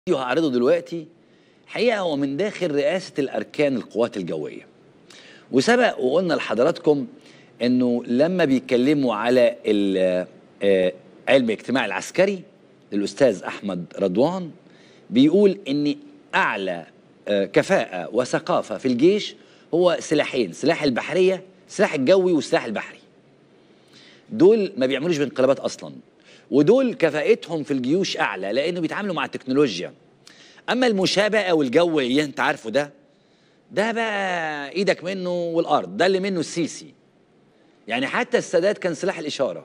فيديو هعرضه دلوقتي حقيقة هو من داخل رئاسة الأركان القوات الجوية وسبق وقلنا لحضراتكم أنه لما بيتكلموا على ال- آه، علم الاجتماع العسكري للأستاذ أحمد رضوان بيقول أن أعلى آه، كفاءة وثقافة في الجيش هو سلاحين سلاح البحرية سلاح الجوي والسلاح البحري دول ما بيعملوش بانقلابات اصلا ودول كفاءتهم في الجيوش اعلى لانه بيتعاملوا مع التكنولوجيا اما المشابهه والجويه انت عارفه ده ده بقى ايدك منه والارض ده اللي منه السيسي يعني حتى السادات كان سلاح الاشاره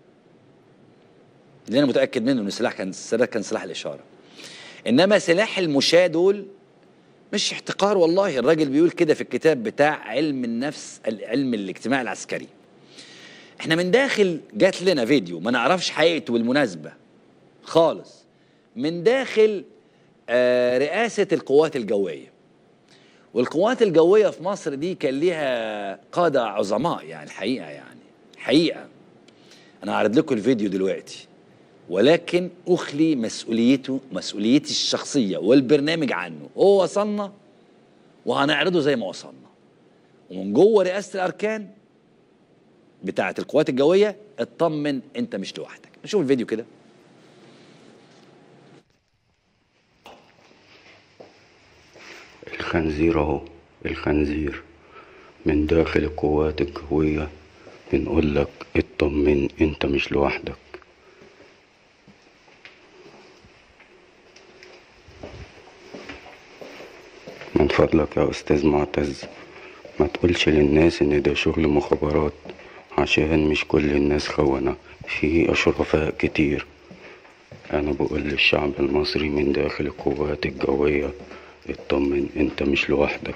اللي انا متاكد منه ان السلاح كان السادات كان سلاح الاشاره انما سلاح المشاة دول مش احتقار والله الراجل بيقول كده في الكتاب بتاع علم النفس علم الاجتماع العسكري احنا من داخل جات لنا فيديو ما نعرفش حقيقته بالمناسبة خالص من داخل آه رئاسة القوات الجوية والقوات الجوية في مصر دي كان ليها قادة عظماء يعني الحقيقة يعني حقيقة أنا هعرض لكم الفيديو دلوقتي ولكن أخلي مسؤوليته مسؤوليتي الشخصية والبرنامج عنه هو وصلنا وهنعرضه زي ما وصلنا ومن جوه رئاسة الأركان بتاعة القوات الجوية اطمن انت مش لوحدك نشوف الفيديو كده الخنزير اهو الخنزير من داخل القوات الجوية بنقول لك اطمن انت مش لوحدك من فضلك يا استاذ معتز ما تقولش للناس ان ده شغل مخابرات عشان مش كل الناس خونة في اشرفاء كتير انا بقول للشعب المصري من داخل القوات الجوية اطمن انت مش لوحدك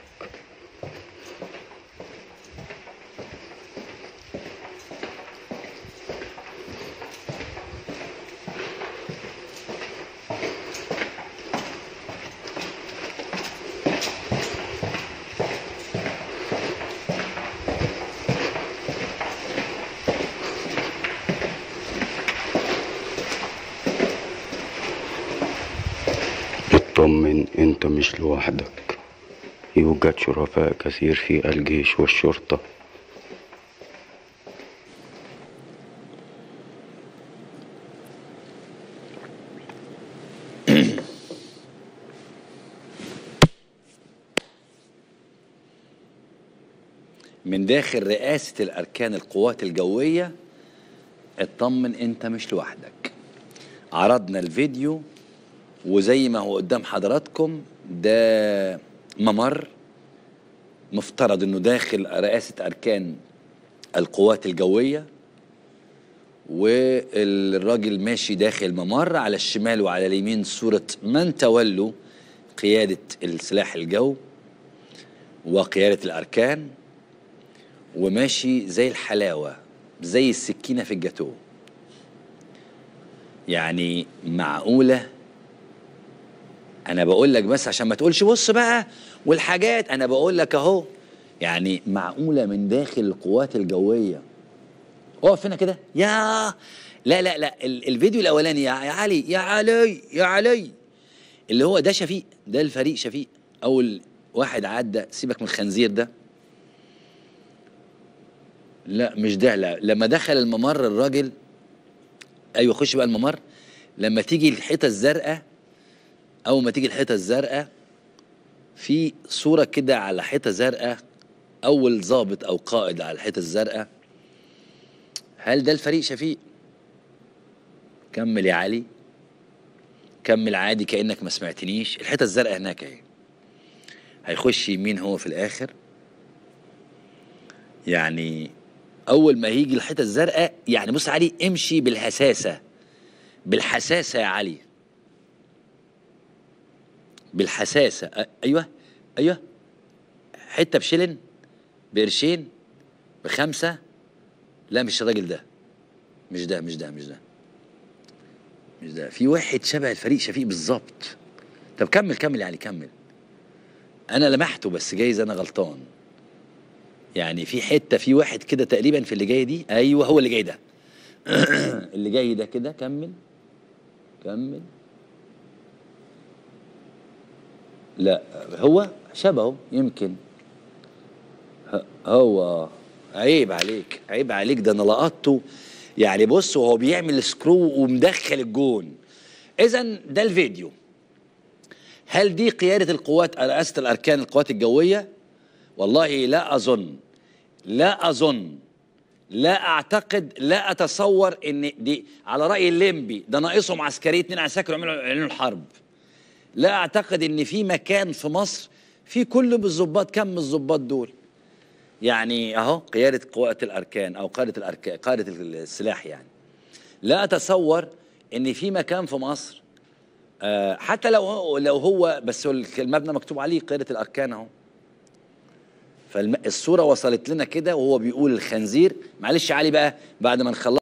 اطمن انت مش لوحدك يوجد شرفاء كثير في الجيش والشرطة من داخل رئاسة الأركان القوات الجوية اطمن انت مش لوحدك عرضنا الفيديو وزي ما هو قدام حضراتكم ده ممر مفترض انه داخل رئاسة أركان القوات الجوية والراجل ماشي داخل ممر على الشمال وعلى اليمين صورة من تولوا قيادة السلاح الجو وقيادة الأركان وماشي زي الحلاوة زي السكينة في الجاتوه يعني معقولة أنا بقول لك بس عشان ما تقولش بص بقى والحاجات أنا بقول لك أهو يعني معقولة من داخل القوات الجوية اقف هنا كده يا لا لا لا ال- الفيديو الأولاني يا يا علي يا علي يا علي اللي هو ده شفيق ده الفريق شفيق أول واحد عدى سيبك من الخنزير ده لا مش ده لا لما دخل الممر الراجل ايوه خش بقى الممر لما تيجي الحيطه الزرقاء اول ما تيجي الحيطه الزرقاء في صوره كده على حيطه زرقاء اول ضابط او قائد على الحيطه الزرقاء هل ده الفريق شفيق كمل يا علي كمل عادي كانك ما سمعتنيش الحيطه الزرقاء هناك اهي هيخش يمين هو في الاخر يعني اول ما يجي الحيطه الزرقاء يعني بص علي امشي بالهساسه بالحساسه يا علي بالحساسه أ- ايوه ايوه حته بشلن بقرشين بخمسه لا مش الراجل ده مش ده مش ده مش ده مش ده في واحد شبه الفريق شفيق بالظبط طب كمل كمل يعني كمل انا لمحته بس جايز انا غلطان يعني في حته في واحد كده تقريبا في اللي جاي دي ايوه هو اللي جاي ده اللي جاي ده كده كمل كمل لا هو شبهه يمكن ه- هو عيب عليك عيب عليك ده انا لقطته يعني بص وهو بيعمل سكرو ومدخل الجون اذا ده الفيديو هل دي قياده القوات رئاسه الاركان القوات الجويه والله لا اظن لا اظن لا اعتقد لا اتصور ان دي على راي الليمبي ده ناقصهم عسكريه اتنين عساكر يعملوا يعلنوا الحرب لا اعتقد ان في مكان في مصر في كل الضباط كم من الضباط دول يعني اهو قياده قوات الاركان او قاده الاركان قاده السلاح يعني لا اتصور ان في مكان في مصر آه حتى لو هو لو هو بس هو المبنى مكتوب عليه قياده الاركان اهو فالصوره وصلت لنا كده وهو بيقول الخنزير معلش يا علي بقى بعد ما نخلص